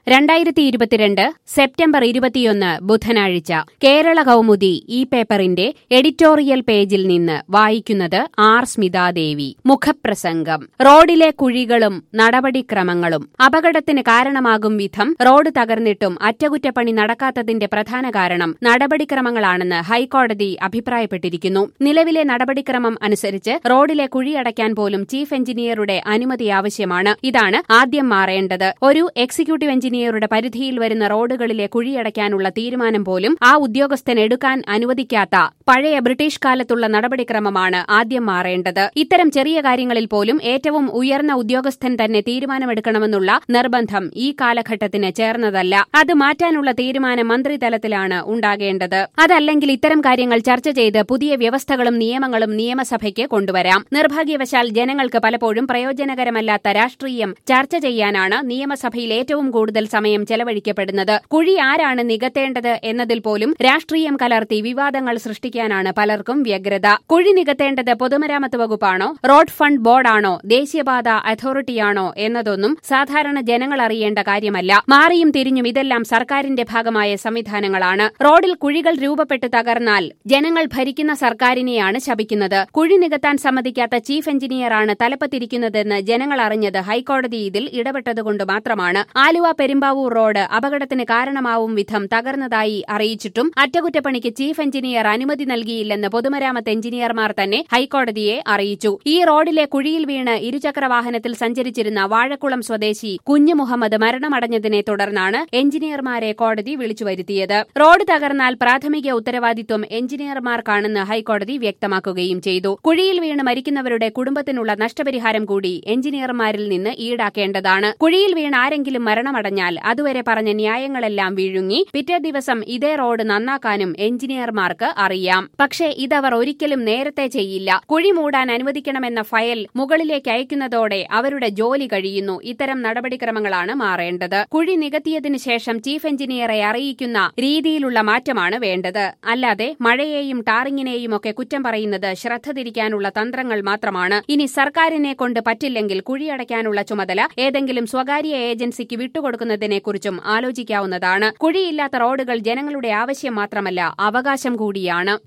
രണ്ടായിരത്തി ഇരുപത്തിരണ്ട് സെപ്റ്റംബർ ഇരുപത്തിയൊന്ന് ബുധനാഴ്ച കേരള കൗമുദി ഈ പേപ്പറിന്റെ എഡിറ്റോറിയൽ പേജിൽ നിന്ന് വായിക്കുന്നത് ആർ സ്മിതാദേവി മുഖപ്രസംഗം റോഡിലെ കുഴികളും നടപടിക്രമങ്ങളും അപകടത്തിന് കാരണമാകും വിധം റോഡ് തകർന്നിട്ടും അറ്റകുറ്റപ്പണി നടക്കാത്തതിന്റെ പ്രധാന കാരണം നടപടിക്രമങ്ങളാണെന്ന് ഹൈക്കോടതി അഭിപ്രായപ്പെട്ടിരിക്കുന്നു നിലവിലെ നടപടിക്രമം അനുസരിച്ച് റോഡിലെ കുഴിയടയ്ക്കാൻ പോലും ചീഫ് എഞ്ചിനീയറുടെ അനുമതി ആവശ്യമാണ് ഇതാണ് ആദ്യം മാറേണ്ടത് ഒരു എക്സിക്യൂട്ടീവ് എഞ്ചിനീയറുടെ പരിധിയിൽ വരുന്ന റോഡുകളിലെ കുഴിയടയ്ക്കാനുള്ള തീരുമാനം പോലും ആ ഉദ്യോഗസ്ഥൻ എടുക്കാൻ അനുവദിക്കാത്ത പഴയ ബ്രിട്ടീഷ് കാലത്തുള്ള നടപടിക്രമമാണ് ആദ്യം മാറേണ്ടത് ഇത്തരം ചെറിയ കാര്യങ്ങളിൽ പോലും ഏറ്റവും ഉയർന്ന ഉദ്യോഗസ്ഥൻ തന്നെ തീരുമാനമെടുക്കണമെന്നുള്ള നിർബന്ധം ഈ കാലഘട്ടത്തിന് ചേർന്നതല്ല അത് മാറ്റാനുള്ള തീരുമാനം മന്ത്രിതലത്തിലാണ് ഉണ്ടാകേണ്ടത് അതല്ലെങ്കിൽ ഇത്തരം കാര്യങ്ങൾ ചർച്ച ചെയ്ത് പുതിയ വ്യവസ്ഥകളും നിയമങ്ങളും നിയമസഭയ്ക്ക് കൊണ്ടുവരാം നിർഭാഗ്യവശാൽ ജനങ്ങൾക്ക് പലപ്പോഴും പ്രയോജനകരമല്ലാത്ത രാഷ്ട്രീയം ചർച്ച ചെയ്യാനാണ് നിയമസഭയിൽ ഏറ്റവും കൂടുതൽ സമയം ചെലവഴിക്കപ്പെടുന്നത് കുഴി ആരാണ് നികത്തേണ്ടത് എന്നതിൽ പോലും രാഷ്ട്രീയം കലർത്തി വിവാദങ്ങൾ സൃഷ്ടിക്കാനാണ് പലർക്കും വ്യഗ്രത കുഴി നികത്തേണ്ടത് പൊതുമരാമത്ത് വകുപ്പാണോ റോഡ് ഫണ്ട് ബോർഡാണോ ദേശീയപാത അതോറിറ്റിയാണോ എന്നതൊന്നും സാധാരണ ജനങ്ങൾ അറിയേണ്ട കാര്യമല്ല മാറിയും തിരിഞ്ഞും ഇതെല്ലാം സർക്കാരിന്റെ ഭാഗമായ സംവിധാനങ്ങളാണ് റോഡിൽ കുഴികൾ രൂപപ്പെട്ട് തകർന്നാൽ ജനങ്ങൾ ഭരിക്കുന്ന സർക്കാരിനെയാണ് ശപിക്കുന്നത് കുഴി നികത്താൻ സമ്മതിക്കാത്ത ചീഫ് എഞ്ചിനീയറാണ് തലപ്പത്തിരിക്കുന്നതെന്ന് ജനങ്ങൾ അറിഞ്ഞത് ഹൈക്കോടതി ഇതിൽ ഇടപെട്ടതുകൊണ്ട് മാത്രമാണ് ആലുവ പെരുമ്പാവൂർ റോഡ് അപകടത്തിന് കാരണമാവും വിധം തകർന്നതായി അറിയിച്ചിട്ടും അറ്റകുറ്റപ്പണിക്ക് ചീഫ് എഞ്ചിനീയർ അനുമതി നൽകിയില്ലെന്ന് പൊതുമരാമത്ത് എഞ്ചിനീയർമാർ തന്നെ ഹൈക്കോടതിയെ അറിയിച്ചു ഈ റോഡിലെ കുഴിയിൽ വീണ് ഇരുചക്ര വാഹനത്തിൽ സഞ്ചരിച്ചിരുന്ന വാഴക്കുളം സ്വദേശി കുഞ്ഞു മുഹമ്മദ് മരണമടഞ്ഞതിനെ തുടർന്നാണ് എഞ്ചിനീയർമാരെ കോടതി വിളിച്ചു വരുത്തിയത് റോഡ് തകർന്നാൽ പ്രാഥമിക ഉത്തരവാദിത്വം എഞ്ചിനീയർമാർക്കാണെന്ന് ഹൈക്കോടതി വ്യക്തമാക്കുകയും ചെയ്തു കുഴിയിൽ വീണ് മരിക്കുന്നവരുടെ കുടുംബത്തിനുള്ള നഷ്ടപരിഹാരം കൂടി എഞ്ചിനീയർമാരിൽ നിന്ന് ഈടാക്കേണ്ടതാണ് കുഴിയിൽ വീണ് ആരെങ്കിലും മരണമടഞ്ഞാൽ അതുവരെ പറഞ്ഞ ന്യായങ്ങളെല്ലാം വിഴുങ്ങി പിറ്റേ ദിവസം ഇതേ റോഡ് നന്നാക്കാനും എഞ്ചിനീയർമാർക്ക് അറിയാം പക്ഷേ ഇതവർ ഒരിക്കലും നേരത്തെ ചെയ്യില്ല കുഴി മൂടാൻ അനുവദിക്കണമെന്ന ഫയൽ മുകളിലേക്ക് അയക്കുന്നതോടെ അവരുടെ ജോലി കഴിയുന്നു ഇത്തരം നടപടിക്രമങ്ങളാണ് മാറേണ്ടത് കുഴി നികത്തിയതിനു ശേഷം ചീഫ് എഞ്ചിനീയറെ അറിയിക്കുന്ന രീതിയിലുള്ള മാറ്റമാണ് വേണ്ടത് അല്ലാതെ മഴയെയും ടാറിങ്ങിനെയും ഒക്കെ കുറ്റം പറയുന്നത് ശ്രദ്ധ തിരിക്കാനുള്ള തന്ത്രങ്ങൾ മാത്രമാണ് ഇനി സർക്കാരിനെ കൊണ്ട് പറ്റില്ലെങ്കിൽ കുഴിയടയ്ക്കാനുള്ള ചുമതല ഏതെങ്കിലും സ്വകാര്യ ഏജൻസിക്ക് വിട്ടുകൊടുക്കുന്നതിനെക്കുറിച്ചും ആലോചിക്കാവുന്നതാണ് കുഴിയില്ലാത്ത റോഡുകൾ ജനങ്ങളുടെ ആവശ്യം മാത്രമല്ല അവകാശം കൂടിയാണ്